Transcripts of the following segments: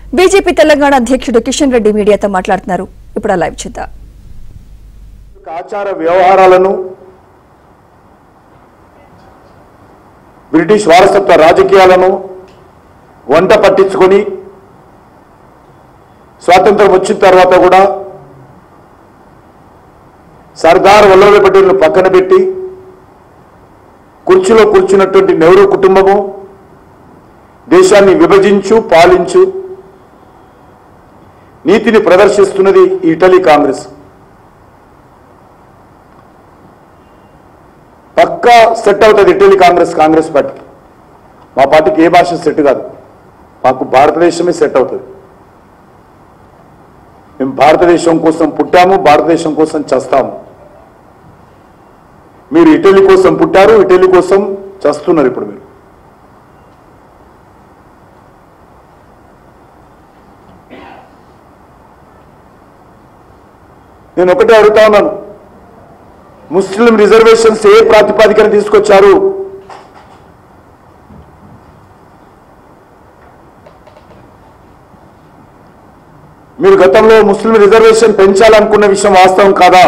BJP Telangana అధ్యక్షుడు కిషన్ రెడ్డి మీడియాతో మాట్లాడుతున్నారు ఇప్పుడు ఆ లైవ్ చూద్దాం ఆచార వ్యవహారాలను బ్రిటిష్ వారసత్వ రాజకీయాలను వంట పట్టించుకొని స్వాతంత్రం వచ్చిన తర్వాత కూడా సర్దార్ వల్లభాయ్ పటేల్ను పక్కన పెట్టి కుర్చీలో కూర్చున్నటువంటి నెహ్రూ కుటుంబము దేశాన్ని విభజించు పాలించు నీతిని ప్రదర్శిస్తున్నది ఈ ఇటలీ కాంగ్రెస్ పక్కా సెట్ అవుతుంది ఇటలీ కాంగ్రెస్ కాంగ్రెస్ పార్టీకి మా పార్టీకి ఏ భాష సెట్ కాదు మాకు భారతదేశమే సెట్ అవుతుంది మేము భారతదేశం కోసం పుట్టాము భారతదేశం కోసం చస్తాము మీరు ఇటలీ కోసం పుట్టారు ఇటలీ కోసం చస్తున్నారు ఇప్పుడు మీరు నేను ఒకటే అడుగుతా ఉన్నాను ముస్లిం రిజర్వేషన్స్ ఏ ప్రాతిపాదికన తీసుకొచ్చారు మీరు గతంలో ముస్లిం రిజర్వేషన్ పెంచాలనుకున్న విషయం వాస్తవం కాదా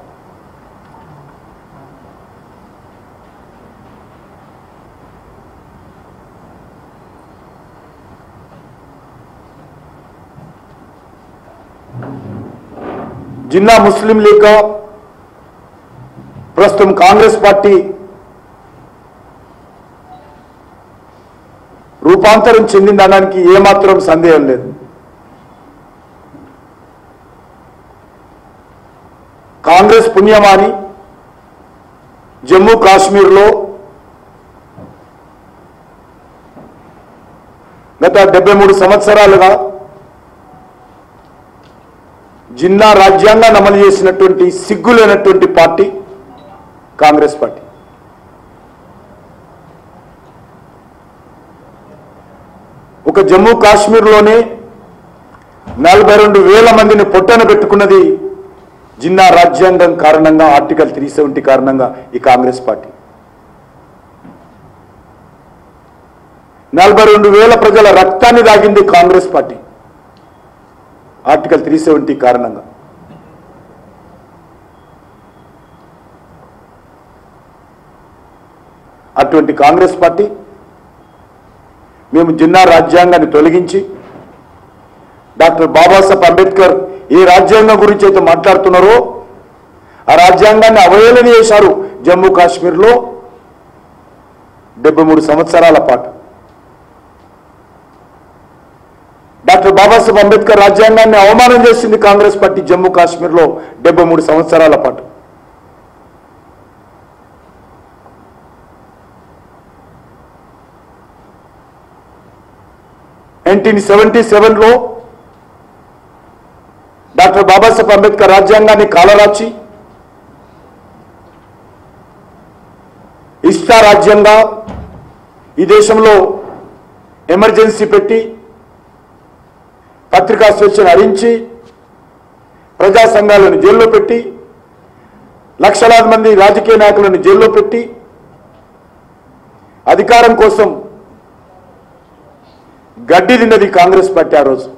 జిన్నా ముస్లిం లీగ్ ప్రస్తుతం కాంగ్రెస్ పార్టీ రూపాంతరం చెందిందనడానికి ఏమాత్రం సందేహం లేదు కాంగ్రెస్ పుణ్యమాని జమ్మూ కాశ్మీర్లో గత డెబ్బై మూడు సంవత్సరాలుగా జిన్నా రాజ్యాంగాన్ని అమలు చేసినటువంటి సిగ్గులేనటువంటి పార్టీ కాంగ్రెస్ పార్టీ ఒక జమ్మూ కాశ్మీర్లోనే నలభై రెండు వేల మందిని పొట్టన పెట్టుకున్నది జిన్నా రాజ్యాంగం కారణంగా ఆర్టికల్ త్రీ సెవెంటీ కారణంగా ఈ కాంగ్రెస్ పార్టీ నలభై రెండు వేల ప్రజల రక్తాన్ని దాగింది Congress party article three seventy కారణంగా అటువంటి కాంగ్రెస్ పార్టీ మేము జిన్నా రాజ్యాంగాన్ని తొలగించి డాక్టర్ బాబాసాహెబ్ అంబేద్కర్ ఏ రాజ్యాంగం గురించి అయితే మాట్లాడుతున్నారో ఆ రాజ్యాంగాన్ని అవహేళన చేశారు జమ్మూ కాశ్మీర్లో డెబ్బై మూడు సంవత్సరాల పాటు డాక్టర్ బాబాసాహెబ్ అంబేద్కర్ రాజ్యాంగాన్ని అవమానం చేసింది కాంగ్రెస్ పార్టీ జమ్మూ కాశ్మీర్లో డెబ్బై మూడు సంవత్సరాల పాటు నైన్టీన్ సెవెంటీ సెవెన్లో డాక్టర్ బాబాసాహెబ్ అంబేద్కర్ రాజ్యాంగాన్ని కాలరాచి ఇష్టా రాజ్యంగా ఈ దేశంలో ఎమర్జెన్సీ పెట్టి పత్రికా స్వేచ్ఛను హరించి ప్రజా సంఘాలను జైల్లో పెట్టి లక్షలాది మంది రాజకీయ నాయకులను జైల్లో పెట్టి అధికారం కోసం గడ్డి తిన్నది కాంగ్రెస్ పార్టీ ఆ రోజు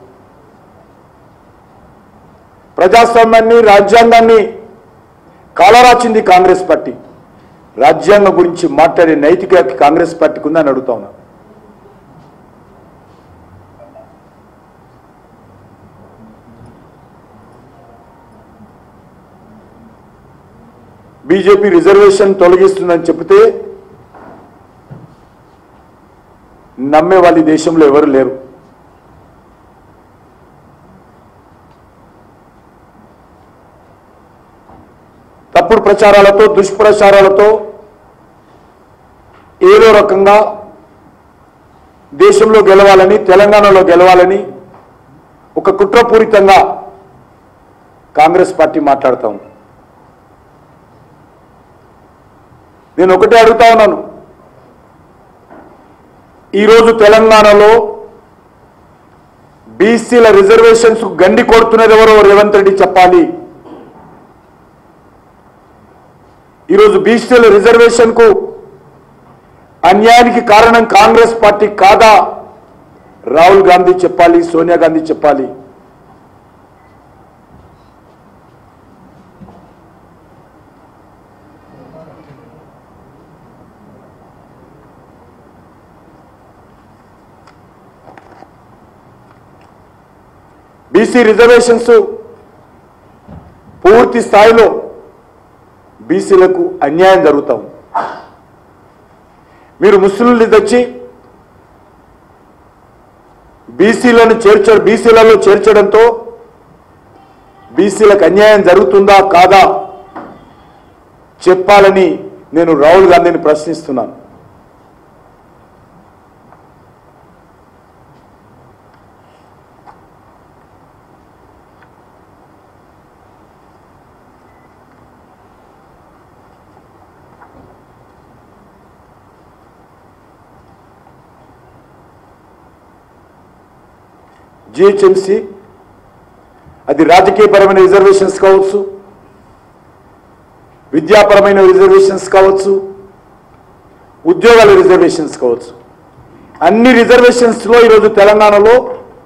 ప్రజాస్వామ్యాన్ని రాజ్యాంగాన్ని కాలరాచింది కాంగ్రెస్ పార్టీ రాజ్యాంగం గురించి మాట్లాడే నైతిక హక్కు కాంగ్రెస్ పార్టీకి ఉందని అడుగుతా ఉన్నా బీజేపీ రిజర్వేషన్ తొలగిస్తుందని చెబితే నమ్మే వాళ్ళు ఈ దేశంలో ఎవరు లేరు తప్పుడు ప్రచారాలతో దుష్ప్రచారాలతో ఏదో రకంగా దేశంలో గెలవాలని తెలంగాణలో గెలవాలని ఒక కుట్రపూరితంగా కాంగ్రెస్ పార్టీ మాట్లాడుతా ఉంది నేను ఒకటే అడుగుతా ఉన్నాను ఈరోజు తెలంగాణలో బీసీల రిజర్వేషన్స్ గండి కొడుతున్నది ఎవరో రేవంత్ రెడ్డి చెప్పాలి ఈరోజు బీసీల రిజర్వేషన్ కు అన్యాయానికి కారణం కాంగ్రెస్ పార్టీ కాదా రాహుల్ గాంధీ చెప్పాలి సోనియా గాంధీ చెప్పాలి బీసీ రిజర్వేషన్స్ పూర్తి స్థాయిలో బీసీలకు అన్యాయం జరుగుతాం మీరు ముస్లింలు తెచ్చి బీసీలను చేర్చ బీసీలలో చేర్చడంతో బీసీలకు అన్యాయం జరుగుతుందా కాదా చెప్పాలని నేను రాహుల్ గాంధీని ప్రశ్నిస్తున్నాను జిహెచ్ఎంసి అది రాజకీయపరమైన రిజర్వేషన్స్ కావచ్చు విద్యాపరమైన రిజర్వేషన్స్ కావచ్చు ఉద్యోగాల రిజర్వేషన్స్ కావచ్చు అన్ని రిజర్వేషన్స్లో ఈరోజు తెలంగాణలో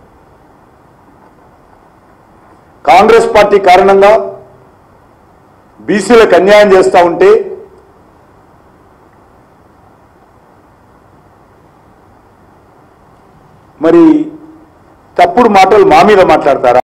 కాంగ్రెస్ పార్టీ కారణంగా బీసీలకు అన్యాయం చేస్తూ ఉంటే మరి తప్పుడు మాటలు మా మీద మాట్లాడతారా